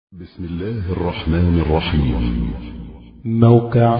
بسم الله الرحمن الرحيم موقع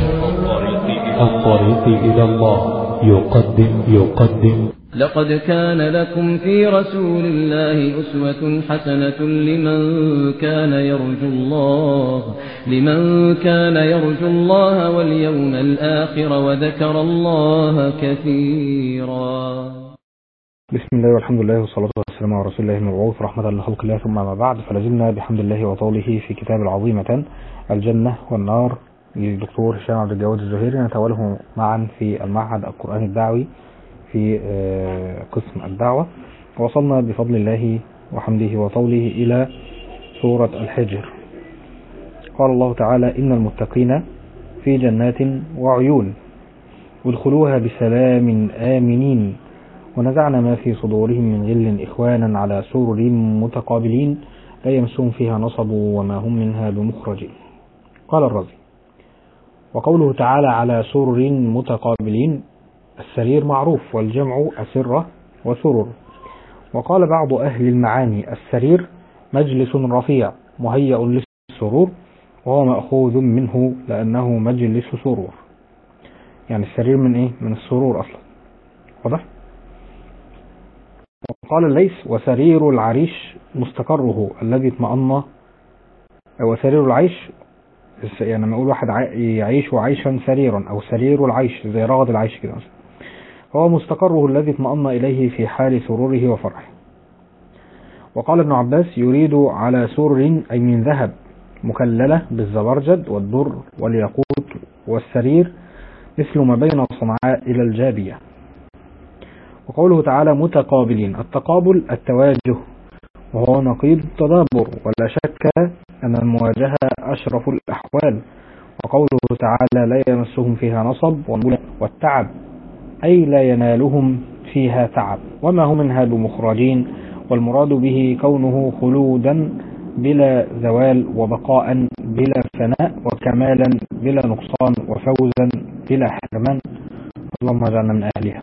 الطريق إلى الله يقدم يقدم لقد كان لكم في رسول الله أسوة حسنة لمن كان يرجو الله لمن كان يرجو الله واليوم الآخر وذكر الله كثيرا بسم الله والحمد لله والصلاة والسلام على رسول الله المبعوث رحمة لخلق الله ثم ما بعد فلازلنا بحمد الله وطوله في كتاب العظيمة الجنة والنار للدكتور هشام عبد الجواد الزهيري نتوله معا في المعهد القرآني الدعوي في قسم الدعوة وصلنا بفضل الله وحمده وطوله إلى سورة الحجر قال الله تعالى إن المتقين في جنات وعيون ادخلوها بسلام آمنين ونزعنا ما في صدورهم من غل إخوانا على سرر متقابلين لا يمسهم فيها نصب وما هم منها بمخرجين قال الرازي وقوله تعالى على سرر متقابلين السرير معروف والجمع أسرة وسرر وقال بعض أهل المعاني السرير مجلس رفيع مهيأ للسرور وهو مأخوذ منه لأنه مجلس سرور يعني السرير من إيه؟ من السرور أصلا واضح؟ وقال الليث وسرير العريش مستقره الذي اطمأن وسرير العيش يعني لما يقول واحد يعيش عيشا سريرا او سرير العيش زي رغد العيش كده مثلا هو مستقره الذي اطمأن اليه في حال سروره وفرحه وقال ابن عباس يريد على سرر اي من ذهب مكللة بالزبرجد والدر والياقوت والسرير مثل ما بين صنعاء الى الجابيه وقوله تعالى متقابلين التقابل التواجه وهو نقيض التدابر ولا شك أن المواجهة أشرف الأحوال وقوله تعالى لا يمسهم فيها نصب والتعب أي لا ينالهم فيها تعب وما هم منها بمخرجين والمراد به كونه خلودا بلا زوال وبقاء بلا فناء وكمالا بلا نقصان وفوزا بلا حرمان اللهم اجعلنا من أهلها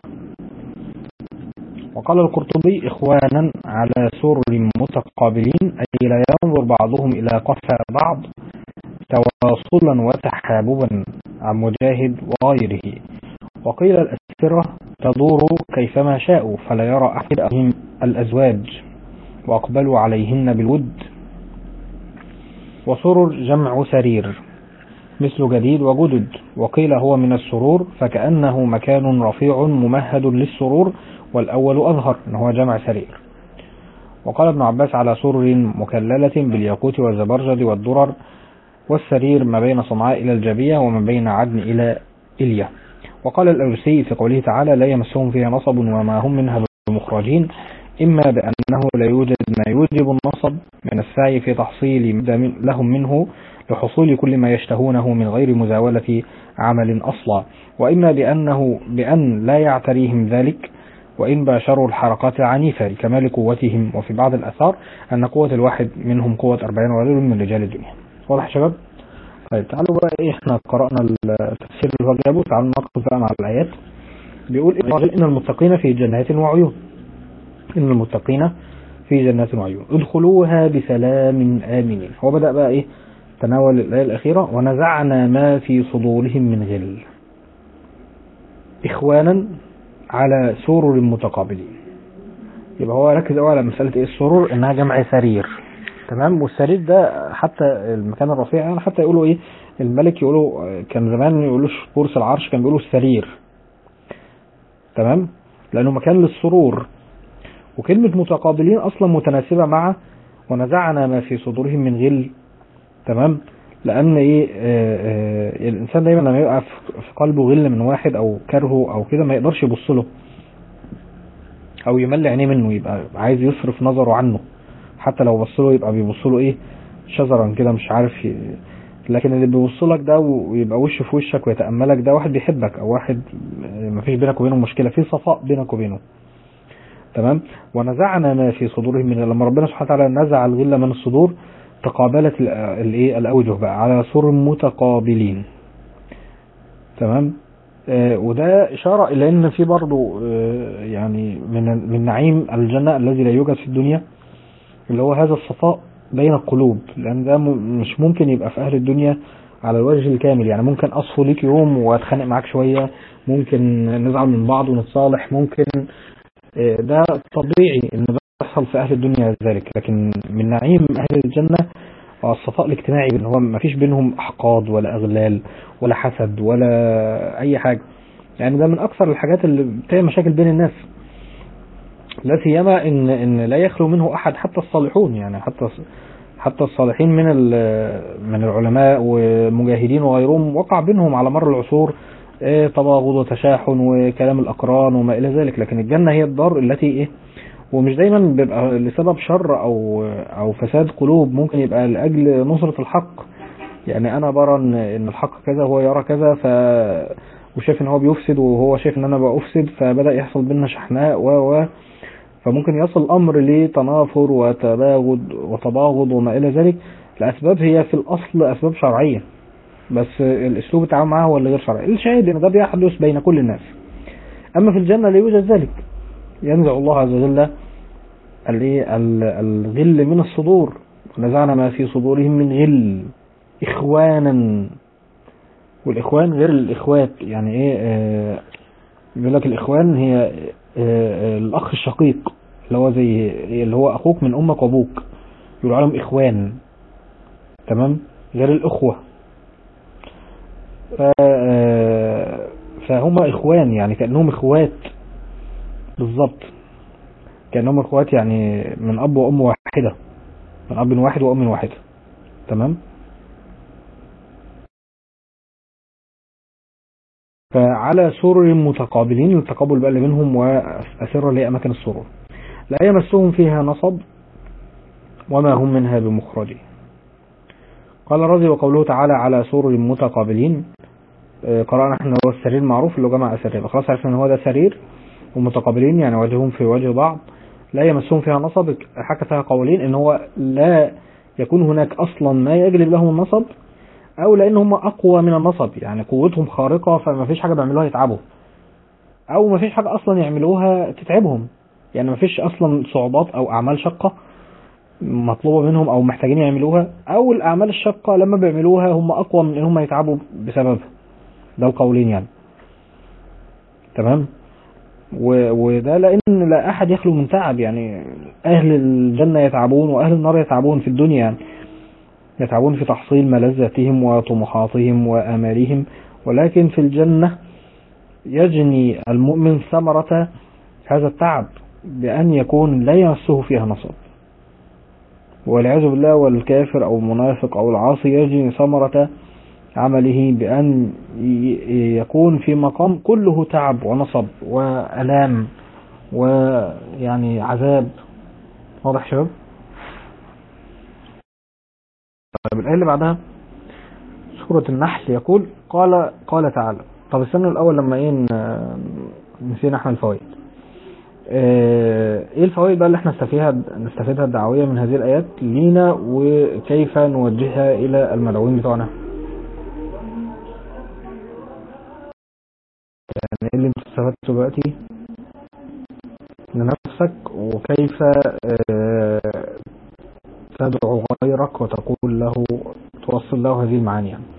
وقال القرطبي إخوانا على سرر متقابلين أي لا ينظر بعضهم إلى قفا بعض تواصلا وتحاببا عن مجاهد وغيره وقيل الأسرة تدور كيفما شاءوا فلا يرى أحد الأزواج وأقبلوا عليهن بالود وسرر جمع سرير مثل جديد وجدد وقيل هو من السرور فكأنه مكان رفيع ممهد للسرور والأول أظهر أن هو جمع سرير وقال ابن عباس على سرر مكللة بالياقوت والزبرجد والدرر والسرير ما بين صنعاء إلى الجبية وما بين عدن إلى إليا وقال الأوسي في قوله تعالى لا يمسهم فيها نصب وما هم منها بمخرجين إما بأنه لا يوجد ما يوجب النصب من السعي في تحصيل لهم منه لحصول كل ما يشتهونه من غير مزاولة عمل أصلا وإما بأنه بأن لا يعتريهم ذلك وإن باشروا الحركات العنيفة لكمال قوتهم وفي بعض الأثار أن قوة الواحد منهم قوة 40 رجل من رجال الدنيا واضح يا شباب؟ طيب تعالوا بقى إيه إحنا قرأنا التفسير اللي هو جابه تعالوا نقص بقى مع الآيات بيقول إن المتقين في جنات وعيون إن المتقين في جنات وعيون ادخلوها بسلام آمنين هو بدأ بقى إيه تناول الآية الأخيرة ونزعنا ما في صدورهم من غل إخوانا على سرر متقابلين يبقى هو ركز قوي على مسألة إيه السرور إنها جمع سرير تمام والسرير ده حتى المكان الرفيع يعني حتى يقولوا إيه الملك يقولوا كان زمان يقولوش كرسي العرش كان بيقولوا السرير تمام لأنه مكان للسرور وكلمة متقابلين أصلا متناسبة مع ونزعنا ما في صدورهم من غل تمام لان ايه آآ آآ الانسان دايما لما يبقى في قلبه غل من واحد او كرهه او كده ما يقدرش يبص له او يملي عينيه منه يبقى عايز يصرف نظره عنه حتى لو بص له يبقى بيبص له ايه شجرا كده مش عارف ي... لكن اللي بيبص لك ده ويبقى وشه في وشك ويتاملك ده واحد بيحبك او واحد ما فيش بينك وبينه مشكله في صفاء بينك وبينه تمام ونزعنا ما في صدورهم من لما ربنا سبحانه وتعالى نزع الغل من الصدور تقابلت الايه الاوجه بقى على سر متقابلين تمام آه وده اشاره الى ان في برضه آه يعني من من نعيم الجنه الذي لا يوجد في الدنيا اللي هو هذا الصفاء بين القلوب لان ده م- مش ممكن يبقى في اهل الدنيا على الوجه الكامل يعني ممكن اصفو ليك يوم واتخانق معاك شويه ممكن نزعل من بعض ونتصالح ممكن آه، ده طبيعي ان ده يحصل في اهل الدنيا ذلك لكن من نعيم اهل الجنه هو الصفاء الاجتماعي ان هو ما فيش بينهم احقاد ولا اغلال ولا حسد ولا اي حاجه يعني ده من اكثر الحاجات اللي بتعمل مشاكل بين الناس لا سيما ان ان لا يخلو منه احد حتى الصالحون يعني حتى حتى الصالحين من ال- من العلماء ومجاهدين وغيرهم وقع بينهم على مر العصور آه، تباغض وتشاحن وكلام الاقران وما الى ذلك لكن الجنه هي الدار التي ايه ومش دايما بيبقى لسبب شر او او فساد قلوب ممكن يبقى لاجل نصره الحق يعني انا برى ان إن الحق كذا وهو يرى كذا ف وشايف ان هو بيفسد وهو شايف ان انا بفسد فبدا يحصل بينا شحناء و و فممكن يصل الامر لتنافر وتباغض وتباغض وما الى ذلك لاسباب هي في الاصل اسباب شرعيه بس الاسلوب التعامل معاها هو اللي غير شرعي الشاهد ان ده بيحدث بين كل الناس اما في الجنه لا يوجد ذلك ينزع الله عز وجل الايه ال- الغل من الصدور ونزعنا ما في صدورهم من غل اخوانا والاخوان غير الاخوات يعني ايه آه بيقول لك الاخوان هي آه آه الاخ الشقيق اللي هو زي اللي هو اخوك من امك وابوك يقولوا عليهم اخوان تمام غير الاخوه ف- آه، فهم اخوان يعني كانهم اخوات بالظبط كانهم اخوات يعني من اب وام واحده من اب واحد وام واحده تمام فعلى سرر متقابلين التقابل بقى اللي بينهم وأسرة اللي هي أماكن السرور لا يمسهم فيها نصب وما هم منها بمخرجين قال الرازي وقوله تعالى على سرر متقابلين آه، قرأنا احنا هو السرير معروف اللي هو جمع أسرير خلاص عرفنا ان هو ده سرير ومتقابلين يعني وجههم في وجه بعض لا يمسهم فيها نصب حكى فيها قولين ان هو لا يكون هناك اصلا ما يجلب لهم النصب او لان هم اقوى من النصب يعني قوتهم خارقة فما فيش حاجة بيعملوها يتعبوا او ما فيش حاجة اصلا يعملوها تتعبهم يعني ما فيش اصلا صعوبات او اعمال شقة مطلوبة منهم او محتاجين يعملوها او الاعمال الشقة لما بيعملوها هم اقوى من ان هم يتعبوا بسببها ده القولين يعني تمام و- وده لان لا احد يخلو من تعب يعني اهل الجنة يتعبون واهل النار يتعبون في الدنيا يعني يتعبون في تحصيل ملذاتهم وطموحاتهم وآمالهم ولكن في الجنة يجني المؤمن ثمرة هذا التعب بأن يكون لا يمسه فيها نصب والعياذ بالله والكافر أو المنافق أو العاصي يجني ثمرة عمله بأن ي- يكون في مقام كله تعب ونصب وألام ويعني عذاب واضح يا شباب؟ طيب الآية اللي بعدها سورة النحل يقول قال قال تعالى طب استنوا الأول لما إيه ن- نسينا احنا الفوائد آه، ايه الفوائد بقى اللي احنا نستفيدها نستفيدها الدعوية من هذه الآيات لينا وكيف نوجهها إلى المدعوين بتوعنا يعني ايه اللي انت استفدته دلوقتي لنفسك وكيف آه، تدعو غيرك وتقول له توصل له هذه المعاني يعني.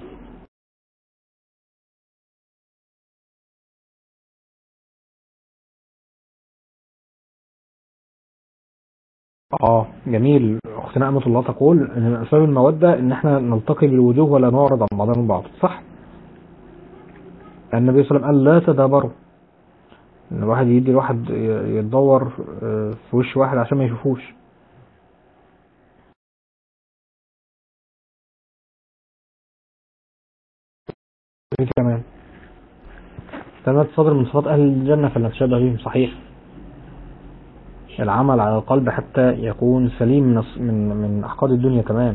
اه جميل اختنا امة الله تقول ان من اسباب المودة ان احنا نلتقي بالوجوه ولا نعرض عن بعضنا البعض صح النبي صلى الله عليه وسلم قال لا تدابروا ان الواحد يدي الواحد ي- يتدور آه، في وش واحد عشان ما يشوفوش ايه كمان ثلاث صدر من صفات اهل الجنة فلنتشبه بهم صحيح العمل على القلب حتى يكون سليم من الص- من من احقاد الدنيا تمام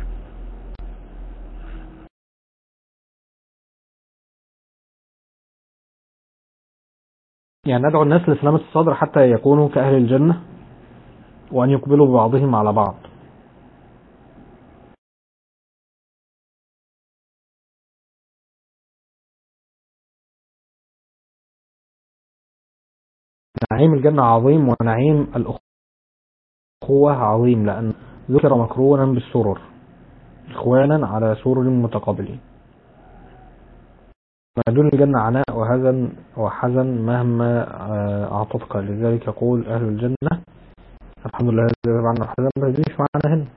يعني ندعو الناس لسلامة الصدر حتى يكونوا كأهل الجنة وأن يقبلوا ببعضهم على بعض نعيم الجنة عظيم ونعيم الأخوة عظيم لأن ذكر مكرونا بالسرر إخوانا على سرر متقابلين ما دون الجنة عناء وهزن وحزن مهما آه، أعطتك لذلك يقول أهل الجنة الحمد لله الذي ذهب عنا الحزن ما يجيش معنا هنا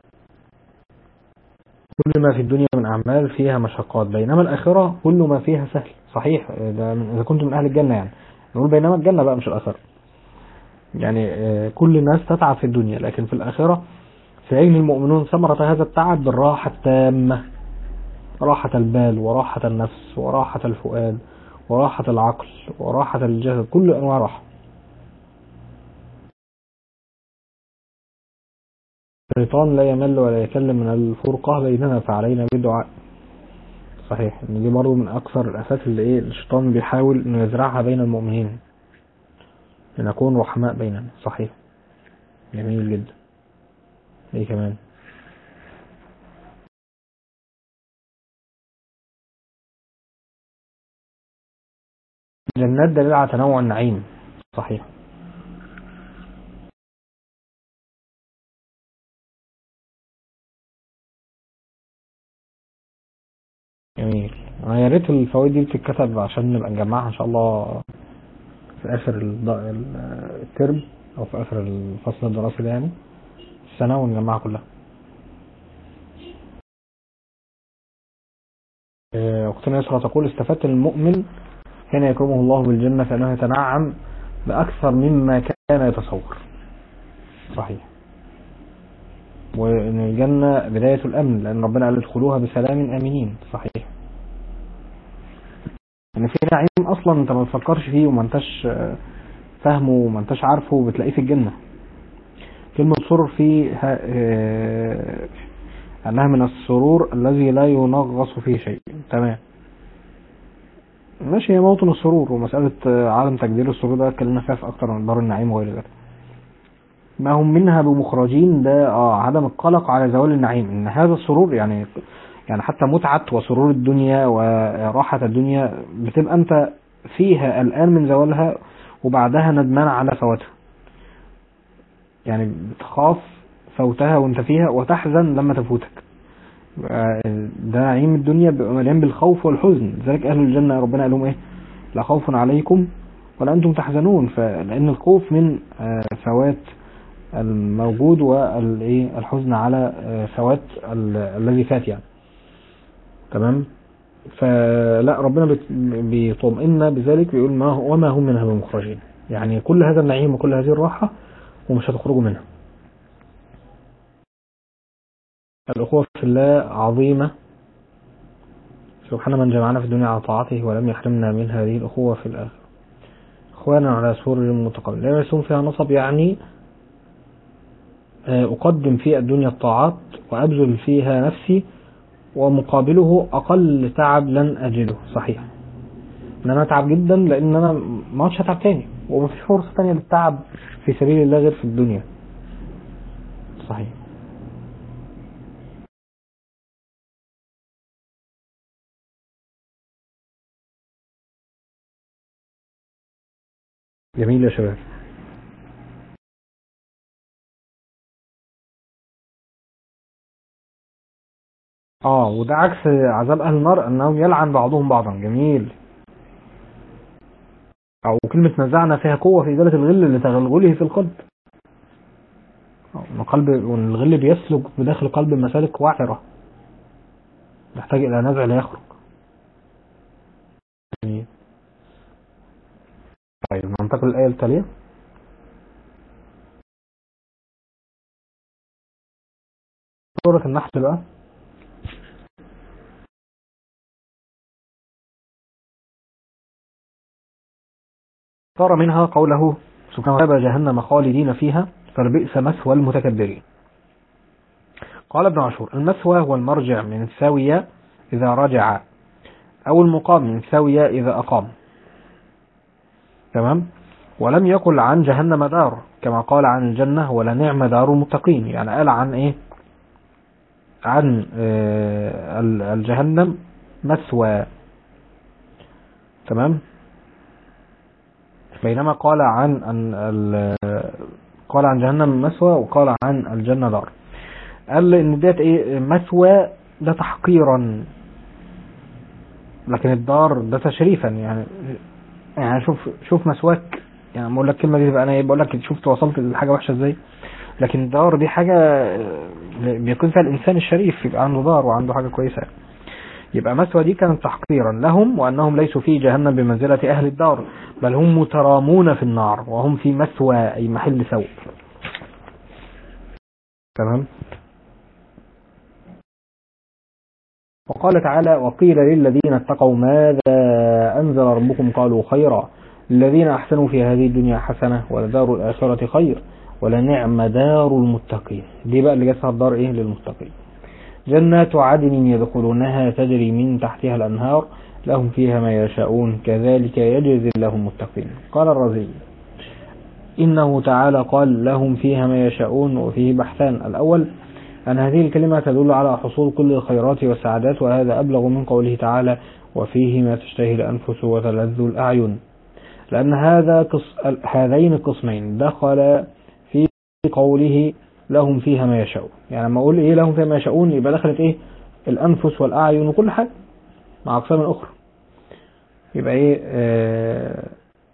كل ما في الدنيا من أعمال فيها مشقات بينما الآخرة كل ما فيها سهل صحيح ده من- إذا كنت من أهل الجنة يعني نقول بينما الجنة بقى مش الآخرة يعني آه، كل الناس تتعب في الدنيا لكن في الآخرة سيجني المؤمنون ثمرة هذا التعب بالراحة التامة راحة البال وراحة النفس وراحة الفؤاد وراحة العقل وراحة الجسد كل أنواع راحة الشيطان لا يمل ولا يكلم من الفرقة بيننا فعلينا بالدعاء صحيح ان دي برضه من اكثر الافات اللي ايه الشيطان بيحاول انه يزرعها بين المؤمنين لنكون رحماء بيننا صحيح جميل جدا ايه كمان جنات دليل على تنوع النعيم صحيح جميل انا يا ريت الفوائد دي بتتكتب عشان نبقى نجمعها ان شاء الله في اخر الض- ال- الترم او في اخر الفصل الدراسي ده يعني السنة ونجمعها كلها آه، اختنا يسرى تقول استفدت المؤمن حين يكرمه الله بالجنة فانه يتنعم باكثر مما كان يتصور صحيح وان الجنة بداية الامن لان ربنا قال ادخلوها بسلام امنين صحيح ان في نعيم اصلا انت ما بتفكرش فيه وما انتش آه، فاهمه وما انتش عارفه وبتلاقيه في الجنة كلمة سرور فيها آه، انها من السرور الذي لا ينغص فيه شيء تمام ماشي هي موطن السرور ومسألة آه، عدم تجدير السرور ده اتكلمنا فيها في اكتر من دار النعيم وغير ذلك ما هم منها بمخرجين ده اه عدم القلق على زوال النعيم ان هذا السرور يعني يعني حتى متعة وسرور الدنيا وراحة الدنيا بتبقى انت فيها الآن من زوالها وبعدها ندمان على فواتها يعني بتخاف فوتها وانت فيها وتحزن لما تفوتك آه، ده نعيم الدنيا بيبقى مليان بالخوف والحزن لذلك اهل الجنة ربنا قال لهم ايه لا خوف عليكم ولا انتم تحزنون فلان الخوف من آه، فوات الموجود والايه الحزن على آه، فوات ال- الذي فات يعني تمام فلا ربنا بت- بيطمئن بذلك بيقول ما هو وما هم منها بمخرجين يعني كل هذا النعيم وكل هذه الراحة ومش هتخرجوا منها الأخوة في الله عظيمة سبحان من جمعنا في الدنيا على طاعته ولم يحرمنا من هذه الأخوة في الآخرة إخوانا على سور متقابل لا يسون فيها نصب يعني آه، أقدم في الدنيا الطاعات وأبذل فيها نفسي ومقابله أقل تعب لن أجده صحيح إن أنا أتعب جدا لأن أنا ما عادش هتعب تاني ومفيش فرصة تانية للتعب في سبيل الله غير في الدنيا صحيح جميل يا شباب اه وده عكس عذاب اهل النار انهم يلعن بعضهم بعضا جميل او كلمة نزعنا فيها قوة في ازالة الغل لتغلغله في القلب أو إن القلب وان الغل بيسلك بداخل القلب مسالك وعرة يحتاج الى نزع ليخرج جميل طيب ننتقل للآية التالية سورة النحل بقى صار منها قوله سبحانه وتعالى جهنم خالدين فيها فلبئس مثوى المتكبرين قال ابن عاشور المثوى هو المرجع من سوية إذا رجع أو المقام من سوية إذا أقام تمام ولم يقل عن جهنم دار كما قال عن الجنة ولا نعم دار المتقين يعني قال عن إيه عن آه، ال- الجهنم مثوى تمام بينما قال عن أن ال- قال عن جهنم مثوى وقال عن الجنة دار قال ان ديت ايه مثوى ده تحقيرا لكن الدار ده تشريفا يعني يعني شوف شوف مسواك يعني بقول لك الكلمه دي تبقى انا ايه بقول لك شفت وصلت لحاجه وحشه ازاي لكن الدار دي حاجه آه، بيكون فيها الانسان الشريف يبقى عنده دار وعنده حاجه كويسه يبقى مثوى دي كانت تحقيرا لهم وانهم ليسوا في جهنم بمنزله اهل الدار بل هم مترامون في النار وهم في مثوى اي محل سوء تمام وقال تعالى وقيل للذين اتقوا ماذا أنزل ربكم قالوا خيرا الذين أحسنوا في هذه الدنيا حسنة ولدار الآخرة خير ولنعم دار المتقين دي بقى اللي جاتها الدار إيه للمتقين جنات عدن يدخلونها تجري من تحتها الأنهار لهم فيها ما يشاءون كذلك يجزي الله المتقين قال الرزي إنه تعالى قال لهم فيها ما يشاءون وفيه بحثان الأول أن هذه الكلمة تدل على حصول كل الخيرات والسعادات وهذا أبلغ من قوله تعالى وفيه ما تشتهي الأنفس وتلذ الأعين لأن هذا قص... هذين القسمين دخل في قوله لهم فيها ما يشاءون يعني لما أقول إيه لهم فيها ما يشاءون يبقى دخلت إيه الأنفس والأعين وكل حاجة مع أقسام أخرى يبقى إيه آه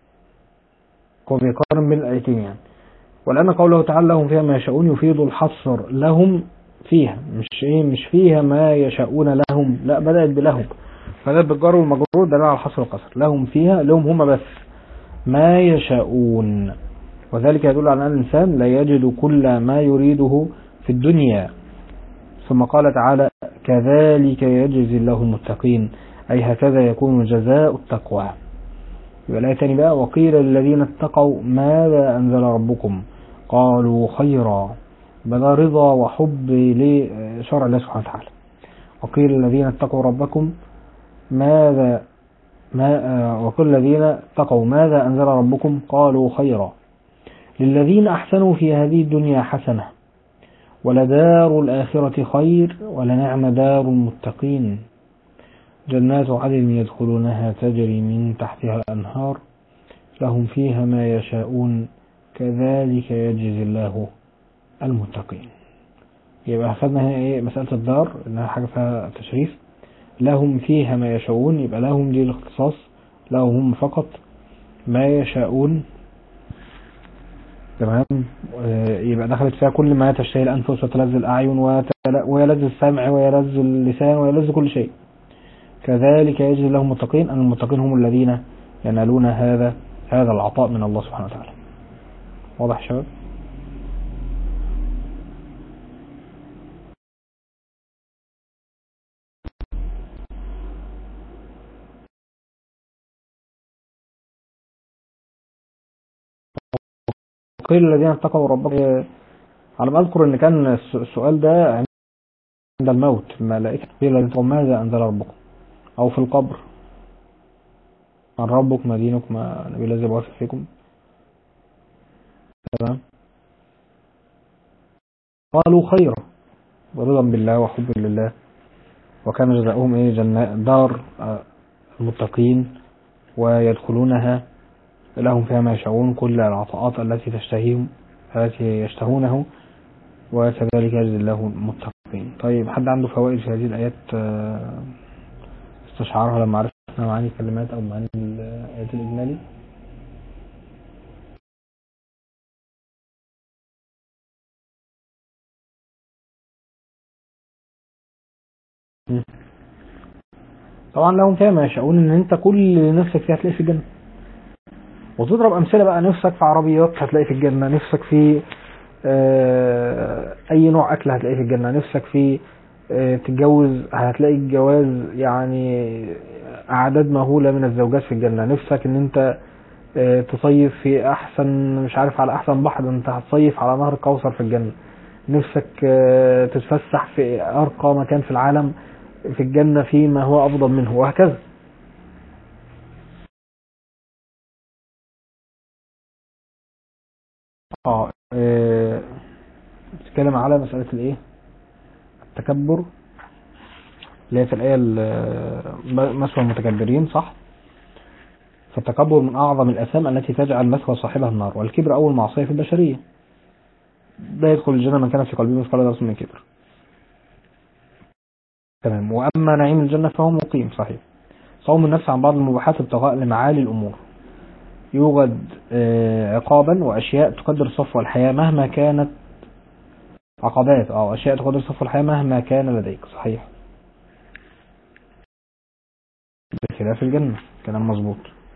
هو بيقارن بين الآيتين يعني ولأن قوله تعالى لهم فيها ما يشاءون يفيد الحصر لهم فيها مش ايه مش فيها ما يشاءون لهم لا بدأت بلهم فده بالجر والمجرور دليل على الحصر والقصر لهم فيها لهم هم بس ما يشاءون وذلك يدل على أن الإنسان لا يجد كل ما يريده في الدنيا ثم قال تعالى كذلك يجزي الله المتقين أي هكذا يكون جزاء التقوى يبقى الآية تاني بقى وقيل للذين اتقوا ماذا أنزل ربكم قالوا خيرا بدا رضا وحب لشرع الله سبحانه وتعالى وقيل الذين اتقوا ربكم ماذا ما وكل الذين اتقوا ماذا أنزل ربكم قالوا خيرا للذين أحسنوا في هذه الدنيا حسنة ولدار الآخرة خير ولنعم دار المتقين جنات عدن يدخلونها تجري من تحتها الأنهار لهم فيها ما يشاءون كذلك يجزي الله المتقين يبقى أخذنا هنا إيه مسألة الدار إنها حاجة فيها تشريف لهم فيها ما يشاءون يبقى لهم دي الاختصاص لهم هم فقط ما يشاءون تمام آه، يبقى دخلت فيها كل ما تشتهي الأنفس وتلذ الأعين وتل- ويلذ السمع ويلذ اللسان ويلذ كل شيء كذلك يجزي الله المتقين أن المتقين هم الذين ينالون هذا هذا العطاء من الله سبحانه وتعالى واضح يا شباب قيل الذين اتقوا ربهم على ما اذكر ان كان الس- السؤال ده عند الموت الملائكة قيل الذين اتقوا ماذا انزل ربكم او في القبر من ربك ما دينك ما نبي الذي بعث فيكم تمام قالوا خيرا ورضا بالله وحب لله وكان جزاؤهم ايه جنات دار آه، المتقين ويدخلونها لهم فيها ما يشاءون كل العطاءات التي تشتهيهم التي يشتهونه وكذلك يجزي الله المتقين طيب حد عنده فوائد في هذه الآيات آه، استشعارها لما عرفنا معاني الكلمات أو معاني الآيات الإجمالي مم. طبعا لهم فيها ما يشاءون ان انت كل اللي نفسك فيه هتلاقيه في الجنة وتضرب امثله بقى نفسك في عربيات هتلاقي في الجنه نفسك في آه، اي نوع اكل هتلاقيه في الجنه نفسك في آه، تتجوز هتلاقي الجواز يعني اعداد مهوله من الزوجات في الجنه نفسك ان انت آه، تصيف في احسن مش عارف على احسن بحر ده انت هتصيف على نهر كوثر في الجنه نفسك آه، تتفسح في ارقى مكان في العالم في الجنه فيما هو افضل منه وهكذا اه آه، بتتكلم على مسألة الايه التكبر اللي هي في الآية ال- مثوى المتكبرين صح فالتكبر من أعظم الآثام التي تجعل مثوى صاحبها النار والكبر أول معصية في البشرية لا يدخل الجنة من كان في قلبه مثقال ذرة من كبر تمام وأما نعيم الجنة فهو مقيم صحيح صوم النفس عن بعض المباحات ابتغاء لمعالي الأمور يوجد آه، عقابا وأشياء تقدر صفو الحياة مهما كانت عقبات أو أشياء تقدر صفو الحياة مهما كان لديك صحيح بخلاف الجنة كلام مظبوط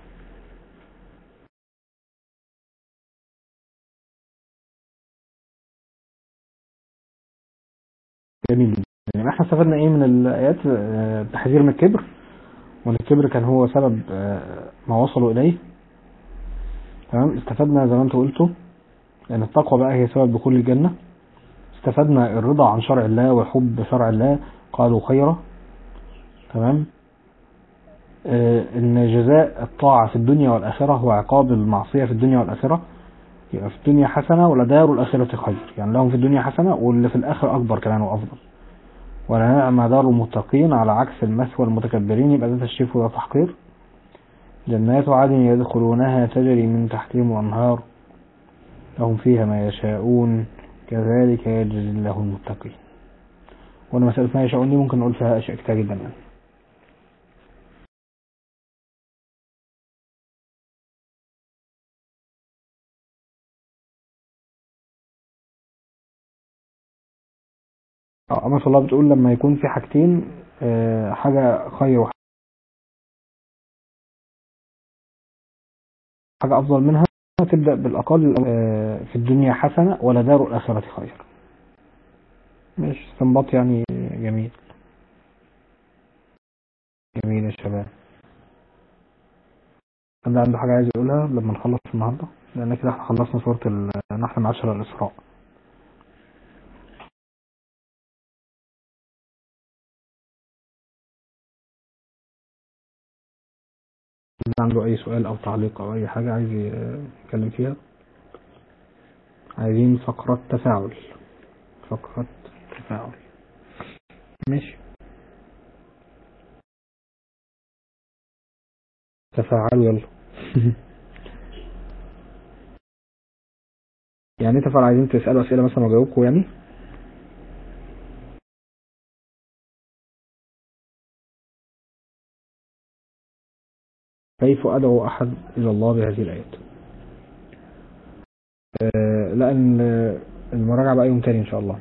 جميل جدا يعني احنا استفدنا ايه من الايات آه، التحذير من الكبر وان الكبر كان هو سبب آه، ما وصلوا اليه تمام استفدنا زي ما انت قلتوا ان التقوى بقى هي سبب دخول الجنة استفدنا الرضا عن شرع الله وحب شرع الله قالوا خيرا تمام آه، ان جزاء الطاعة في الدنيا والآخرة هو عقاب المعصية في الدنيا والآخرة يبقى في الدنيا حسنة ولدار الآخرة خير يعني لهم في الدنيا حسنة واللي في الآخرة أكبر كمان وأفضل ولنعم دار المتقين على عكس المثوى المتكبرين يبقى ده تشريف وده تحقير جنات عدن يدخلونها تجري من تحتهم الأنهار لهم فيها ما يشاءون كذلك يجزي الله المتقين وانا مسألة ما يشاءون دي ممكن نقول فيها أشياء كتير جدا يعني اه أمة الله بتقول لما يكون في حاجتين آه، حاجة خير وحاجة أفضل منها تبدأ بالأقل آه، في الدنيا حسنة ولدار الآخرة خير مش استنباط يعني جميل جميل يا شباب حد عنده حاجة عايز يقولها لما نخلص النهاردة لأن كده احنا خلصنا سورة النحل من عشرة الإسراء حد عنده أي سؤال أو تعليق أو أي حاجة عايز يتكلم فيها عايزين فقرة تفاعل فقرة تفاعل ماشي تفاعلوا يلا يعني ايه تفاعل عايزين تسألوا أسئلة مثلا وأجاوبكم يعني كيف أدعو أحد إلى الله بهذه الآيات آه، لأن المراجعة بقى يوم تاني إن شاء الله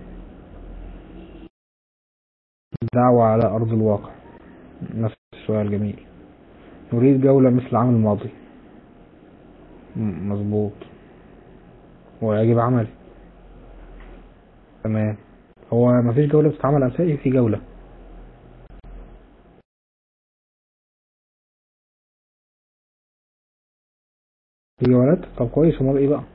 دعوة على أرض الواقع نفس السؤال جميل نريد جولة مثل العام الماضي م- مظبوط ويجب عملي تمام هو مفيش جولة بتتعمل أساسي في جولة في جولات طب كويس امال ايه بقى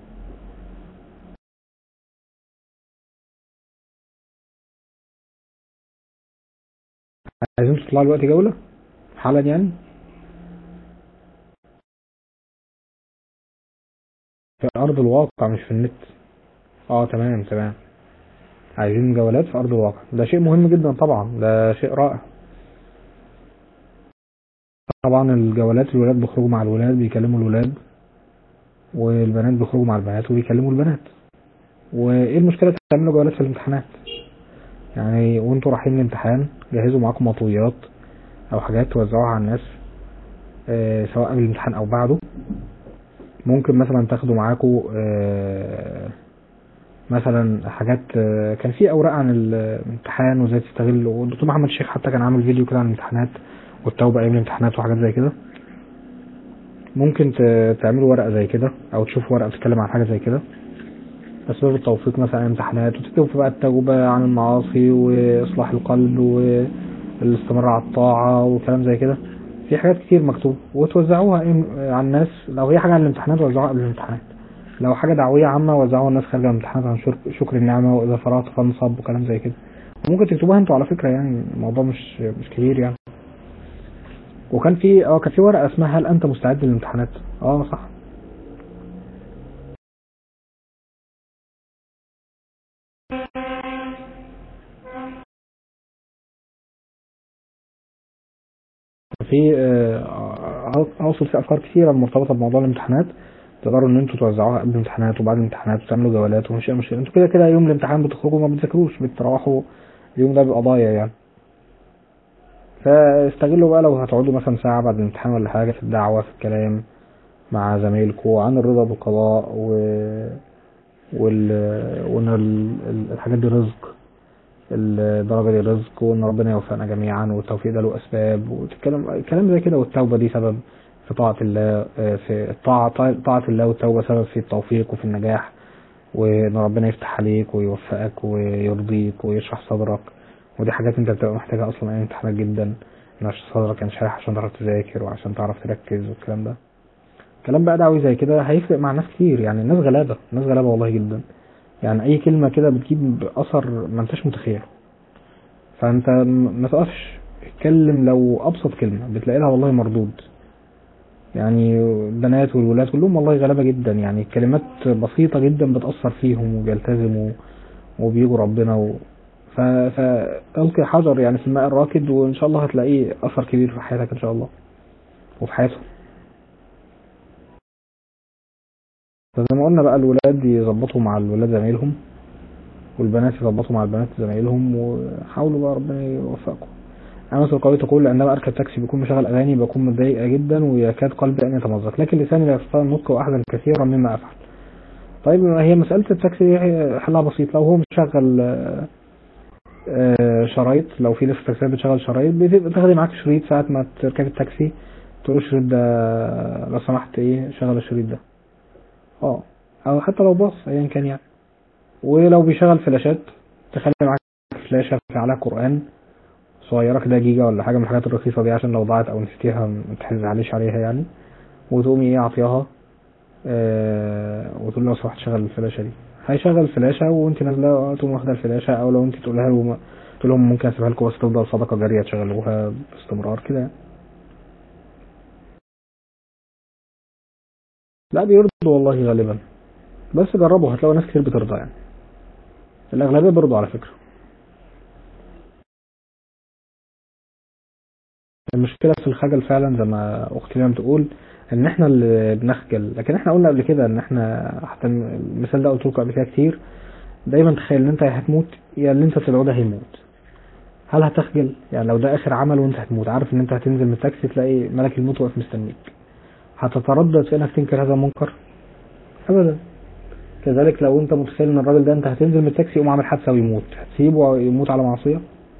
عايزين تطلعوا دلوقتي جولة حالا يعني في أرض الواقع مش في النت اه تمام تمام عايزين جولات في أرض الواقع ده شيء مهم جدا طبعا ده شيء رائع طبعا الجولات الولاد بيخرجوا مع الولاد بيكلموا الولاد والبنات بيخرجوا مع البنات وبيكلموا البنات وايه المشكلة تعملوا جولات في الامتحانات يعني وانتوا رايحين الامتحان جهزوا معاكم مطويات او حاجات توزعوها على الناس آه، سواء قبل الامتحان او بعده ممكن مثلا تاخدوا معاكم آه، مثلا حاجات آه، كان في اوراق عن الامتحان وازاي تستغل والدكتور محمد الشيخ حتى كان عامل فيديو كده عن الامتحانات والتوبة ايام الامتحانات وحاجات زي كده ممكن ت- تعملوا ورقة زي كده او تشوفوا ورقة بتتكلم عن حاجة زي كده أسباب التوفيق مثلا عن الامتحانات وتكتبوا في بقى التوبة عن المعاصي وإصلاح القلب والاستمرار على الطاعة وكلام زي كده في حاجات كتير مكتوب وتوزعوها إيه على الناس لو هي حاجة عن الامتحانات وزعوها قبل الامتحانات لو حاجة دعوية عامة وزعوها الناس خارجة من الامتحانات عن شكر, شكر النعمة وإذا فرغت فانصب وكلام زي كده ممكن تكتبوها انتوا على فكرة يعني الموضوع مش مش كبير يعني وكان في اه كان في ورقة اسمها هل أنت مستعد للامتحانات؟ اه صح في آه، اوصل في افكار كثيره مرتبطه بموضوع الامتحانات تقدروا ان انتوا توزعوها قبل الامتحانات وبعد الامتحانات وتعملوا جولات ومش مش انتوا كده كده يوم الامتحان بتخرجوا ما بتذاكروش بتروحوا اليوم ده بيبقى ضايع يعني فاستغلوا بقى لو هتقعدوا مثلا ساعة بعد الامتحان ولا حاجة في الدعوة في الكلام مع زمايلكم عن الرضا بالقضاء و وال وان ال- ال- الحاجات دي رزق الدرجة دي رزق وان ربنا يوفقنا جميعا والتوفيق ده له اسباب وتتكلم الكلام زي كده والتوبة دي سبب في طاعة الله آه، في الطاعة طاعة- طاعة الله والتوبة سبب في التوفيق وفي النجاح وان ربنا يفتح عليك ويوفقك ويرضيك ويشرح صدرك ودي حاجات انت بتبقى محتاجها اصلا اي امتحانات جدا ان عشان صدرك ينشرح عشان تعرف تذاكر وعشان تعرف تركز والكلام ده كلام بقى دعوي زي كده هيفرق مع ناس كتير يعني الناس غلابة الناس غلابة والله جدا يعني اي كلمة كده بتجيب اثر ما انتش متخيله فانت م- ما تقفش اتكلم لو ابسط كلمة بتلاقي لها والله مردود يعني البنات والولاد كلهم والله غلابة جدا يعني كلمات بسيطة جدا بتأثر فيهم وبيلتزموا وبيجوا ربنا و... ف... فألقي حجر يعني في الماء الراكد وإن شاء الله هتلاقيه أثر كبير في حياتك إن شاء الله وفي حياتهم فزي ما قلنا بقى الولاد يظبطوا مع الولاد زمايلهم والبنات يظبطوا مع البنات زمايلهم وحاولوا بقى ربنا يوفقكم أنس القوي تقول عندما أركب تاكسي بكون مشغل أغاني بكون متضايقة جدا ويكاد قلبي أن يتمزق لكن لساني لا يستطيع النطق وأحزن كثيرا مما أفعل طيب هي مسألة التاكسي دي حلها بسيط لو هو مشغل آه، آه، شرايط لو في لسه تاكسيات بتشغل شرايط بت- بتاخدي معاك شريط ساعة ما تركبي التاكسي تقول الشريط ده لو سمحت ايه شغل الشريط ده اه او حتى لو باص ايا كان يعني ولو بيشغل فلاشات تخلي معاك فلاشة في عليها قرآن صغيرة كده جيجا ولا حاجة من الحاجات الرخيصة دي عشان لو ضاعت او نسيتيها ما تحزعليش عليها يعني وتقومي ايه عطياها آه وتقول له لو سمحت شغل الفلاشة دي هيشغل الفلاشة وانت نازلة تقوم واخدة الفلاشة او لو انت تقولها له تقول لهم ممكن اسيبها لكم بس تفضل صدقة جارية تشغلوها باستمرار كده يعني. لا بيرضوا والله غالبا بس جربوا هتلاقوا ناس كتير بترضى يعني الأغلبية بيرضوا على فكرة المشكلة في الخجل فعلا زي ما أختي لما بتقول إن إحنا اللي بنخجل لكن إحنا قلنا قبل كده إن إحنا حتى المثال ده قلت لكم قبل كده كتير دايما تخيل إن أنت يا هتموت يا اللي أنت بتدعوه ده هيموت هل هتخجل؟ يعني لو ده آخر عمل وأنت هتموت عارف إن أنت هتنزل من التاكسي تلاقي ملك الموت واقف مستنيك هتتردد في إنك تنكر هذا المنكر؟ أبدا كذلك لو أنت متخيل إن الراجل ده أنت هتنزل من التاكسي يقوم عامل حادثة ويموت هتسيبه يموت على معصية؟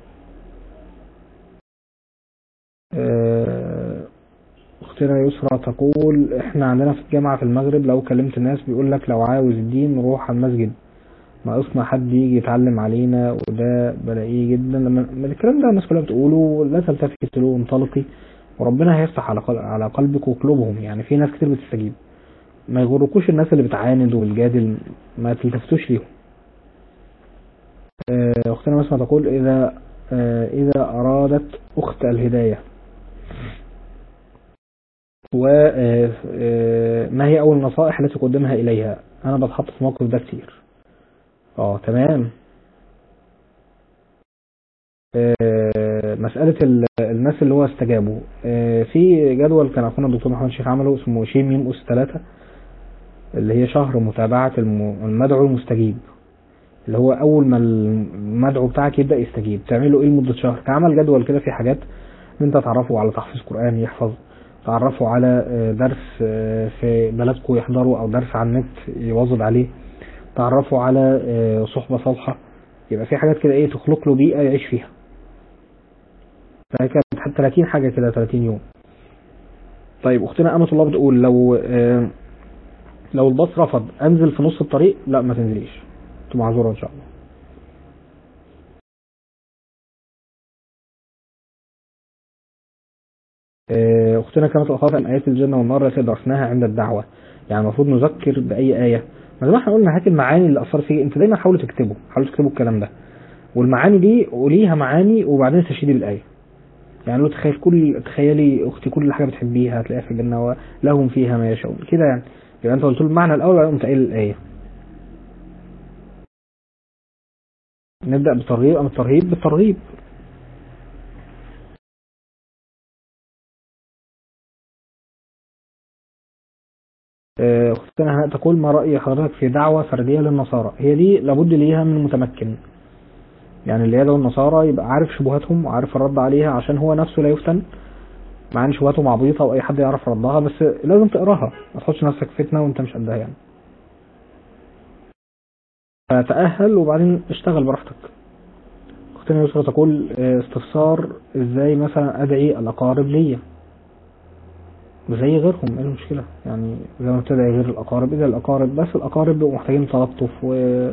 آه، اختنا يسرى تقول احنا عندنا في الجامعة في المغرب لو كلمت الناس بيقول لك لو عاوز الدين روح على المسجد ناقصنا حد يجي يتعلم علينا وده بلاقيه جدا لما من الكلام ده الناس كلها بتقوله لا تلتفت له انطلقي وربنا هيفتح على قل- على قلبك وقلوبهم يعني في ناس كتير بتستجيب ما يغركوش الناس اللي بتعاند وبتجادل ما تلتفتوش ليهم آه، اختنا مسمى تقول اذا آه، اذا ارادت اخت الهدايه وما هي أول النصائح التي تقدمها إليها أنا بتحط في موقف ده كتير اه تمام آه، مسألة ال- الناس اللي هو استجابوا آه، في جدول كان أخونا الدكتور محمد شيخ عمله اسمه شيم ميم أس 3 اللي هي شهر متابعة الم- المدعو المستجيب اللي هو أول ما المدعو بتاعك يبدأ يستجيب تعمله إيه لمدة شهر كعمل جدول كده في حاجات إن أنت تعرفه على تحفيظ قرآن يحفظ تعرفوا على آه، درس آه، في بلدكم يحضروا او درس على النت يواظب عليه تعرفوا على آه، صحبة صالحة يبقى في حاجات كده ايه تخلق له بيئة يعيش فيها فهي كانت حتى 30 حاجة كده 30 يوم طيب اختنا امة الله بتقول لو آه، لو الباص رفض انزل في نص الطريق لا ما تنزليش انتوا معذورة ان شاء الله آه، اختنا كانت اخاف ان ايات الجنه والنار التي درسناها عند الدعوه يعني المفروض نذكر باي ايه ما زي ما احنا قلنا هات المعاني اللي اثرت فيك انت دايما حاولوا تكتبوا حاولوا تكتبوا الكلام ده والمعاني دي قوليها معاني وبعدين استشهدي بالايه يعني لو تخيل كل تخيلي اختي كل حاجه بتحبيها هتلاقيها في الجنه ولهم فيها ما يشاءون كده يعني يبقى انت قلت له المعنى الاول وبعدين قمت قايل الايه نبدا بالترغيب ام الترهيب بالترغيب آه، اختنا هناء تقول ما رأي حضرتك في دعوة فردية للنصارى هي دي لابد ليها من متمكن يعني اللي يدعو النصارى يبقى عارف شبهاتهم وعارف الرد عليها عشان هو نفسه لا يفتن مع ان شبهاتهم عبيطة واي حد يعرف ردها بس لازم تقراها ما تحطش نفسك في فتنة وانت مش قدها يعني فتأهل وبعدين اشتغل براحتك اختنا يسرا تقول اه، استفسار ازاي مثلا ادعي الاقارب ليا زي غيرهم ايه المشكلة يعني زي ما بتدعي غير الاقارب اذا الاقارب بس الاقارب بيبقوا محتاجين تلطف و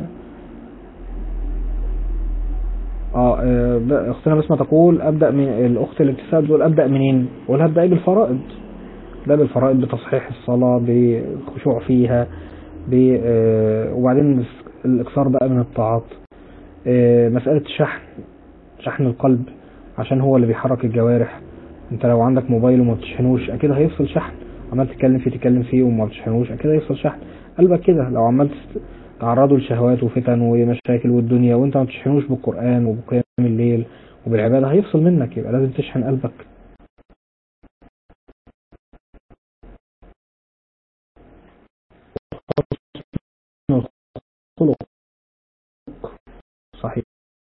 اه اه، ب- اختنا بسمة تقول ابدأ من الاخت اللي بتسأل تقول ابدأ منين قول هبدأ بالفرائض ده بالفرائض بتصحيح الصلاة بخشوع فيها ب اه، وبعدين الاكثار بقى من الطاعات اه، مسألة الشحن شحن القلب عشان هو اللي بيحرك الجوارح انت لو عندك موبايل وما بتشحنوش اكيد هيفصل شحن عمال تتكلم فيه تتكلم فيه وما بتشحنوش اكيد هيفصل شحن قلبك كده لو عمال تست- تعرضه لشهوات وفتن ومشاكل والدنيا وانت ما بتشحنوش بالقرآن وبقيام الليل وبالعبادة هيفصل منك يبقى لازم تشحن قلبك خلق صحيح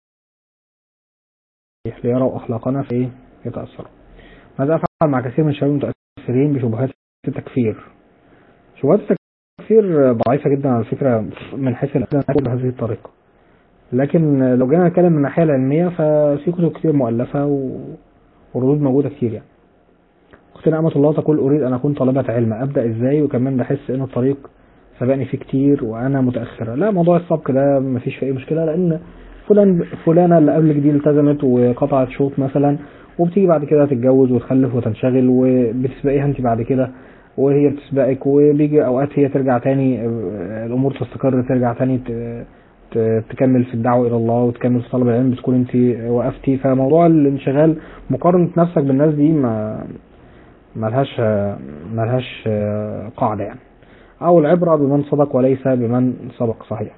ليروا أخلاقنا في إيه؟ يتأثروا ماذا أفعل مع كثير من الشباب المتأثرين بشبهات التكفير شبهات التكفير ضعيفة جدا على فكرة من حيث الأدلة بهذه الطريقة لكن لو جينا نتكلم من الناحية العلمية ففي كتب كتير مؤلفة و... وردود موجودة كتير يعني أختنا أمة الله تقول أريد أن أكون طالبة علم أبدأ إزاي وكمان بحس إن الطريق سبقني فيه كتير وأنا متأخرة لا موضوع السبق ده مفيش فيه أي مشكلة لأن فلان فلانة اللي قبلك دي التزمت وقطعت شوط مثلا وبتيجي بعد كده تتجوز وتخلف وتنشغل وبتسبقيها انت بعد كده وهي بتسبقك وبيجي اوقات هي ترجع تاني آه، الامور تستقر ترجع تاني ت- ت- تكمل في الدعوة الى الله وتكمل في طلب العلم بتكون انت وقفتي فموضوع الانشغال مقارنة نفسك بالناس دي ما ملهاش ملهاش آه، قاعدة يعني او العبرة بمن صدق وليس بمن سبق صحيح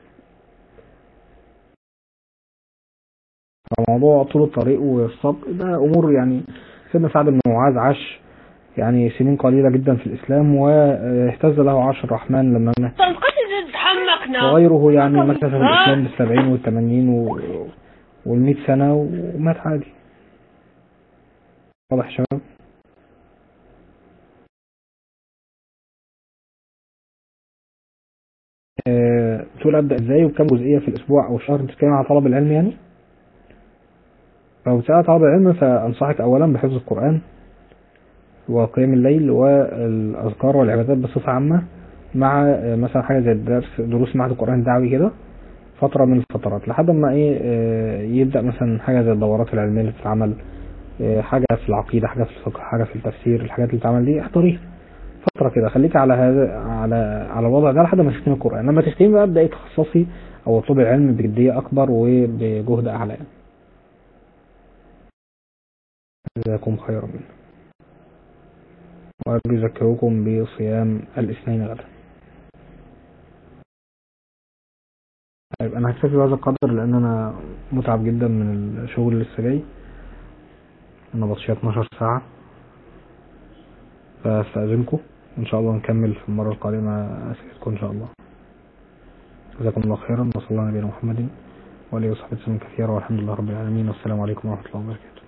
فموضوع طول الطريق والصبر ده امور يعني سيدنا سعد بن معاذ عاش يعني سنين قليلة جدا في الاسلام واهتز له عرش الرحمن لما مات تنقصد تحمقنا وغيره يعني مكث في الاسلام بالسبعين والثمانين و... والمئة سنة ومات عادي واضح يا شباب آه، تقول ابدا ازاي وكم جزئيه في الاسبوع او الشهر بتتكلم على طلب العلم يعني لو بتسأل طلب العلم فانصحك اولا بحفظ القران وقيام الليل والاذكار والعبادات بصفه عامه مع آه، مثلا حاجه زي الدرس دروس معهد القران الدعوي كده فتره من الفترات لحد ما ايه آه، يبدا مثلا حاجه زي الدورات العلميه اللي بتتعمل آه، حاجه في العقيده حاجه في الفقه حاجه في التفسير الحاجات اللي بتتعمل دي احضريها فتره كده خليك على هذا على على الوضع ده لحد ما تختمي القران لما تختمي بقى ابداي تخصصي او اطلبي العلم بجديه اكبر وبجهد اعلى يعني جزاكم خيرا منه وأرجو أذكركم بصيام الاثنين غدا طيب أنا هكتفي بهذا القدر لأن أنا متعب جدا من الشغل اللي لسه جاي أنا بطشي 12 ساعة فاستأذنكم وإن شاء الله نكمل في المرة القادمة أسئلتكم إن شاء الله جزاكم الله خيرا وصلى الله على نبينا محمد وآله وصحبه وسلم كثيرا والحمد لله رب العالمين والسلام عليكم ورحمة الله وبركاته